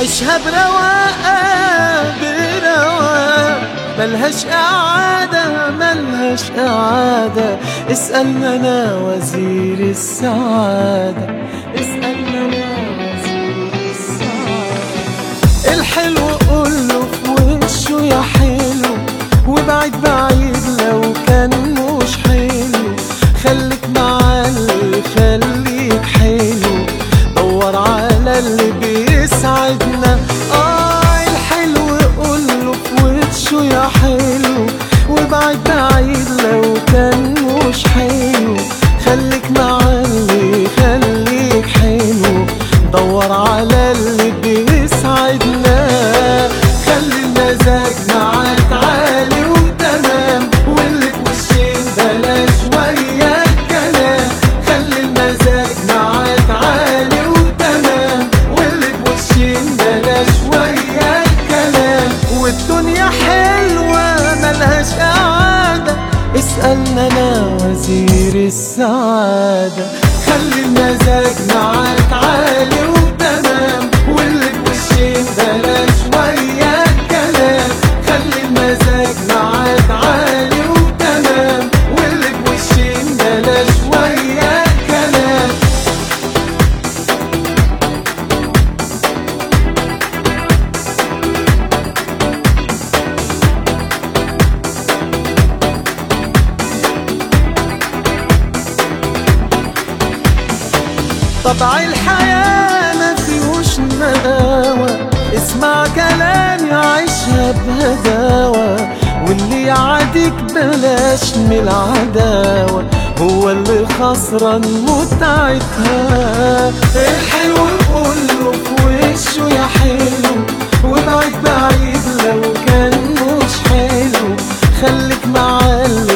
عيشها برواقة برواقة ملهاش إعادة ملهاش إعادة اسأل منا وزير السعادة اسأل منا وزير السعادة الحلو قوله في وشه يا حلو وبعيد بعيد لو كان مش حلو خليك مع اللي يخليك حلو دور على اللي بيسعدنا اه الحلو قوله في وشه يا حلو وبعيد بعيد لو كان مش حلو خليك مع اللي يخليك حلو دور على اللي بيسعدنا خلي المزاج معاك عالي وتمام واللي في وشين بلاش ويا الكلام خلي المزاج معاك عالي وتمام واللي في وشين بلاش ويا الكلام والدنيا حلوة ملهاش قعدة اسألنا انا وزير السعادة خلي المزاج معاك عالي وتمام واللي في وشين بلاش ويا الكلام خلي المزاج معاك عالي وتمام واللي في وشين بلاش ويا الكلام طبع الحياة ما فيهوش نداوة اسمع كلامي عيشها بهداوة واللي يعاديك بلاش من العداوة هو اللي خسران متعتها الحلو كله في وشه يا حلو وبعيد بعيد لو كان مش حلو خليك مع اللي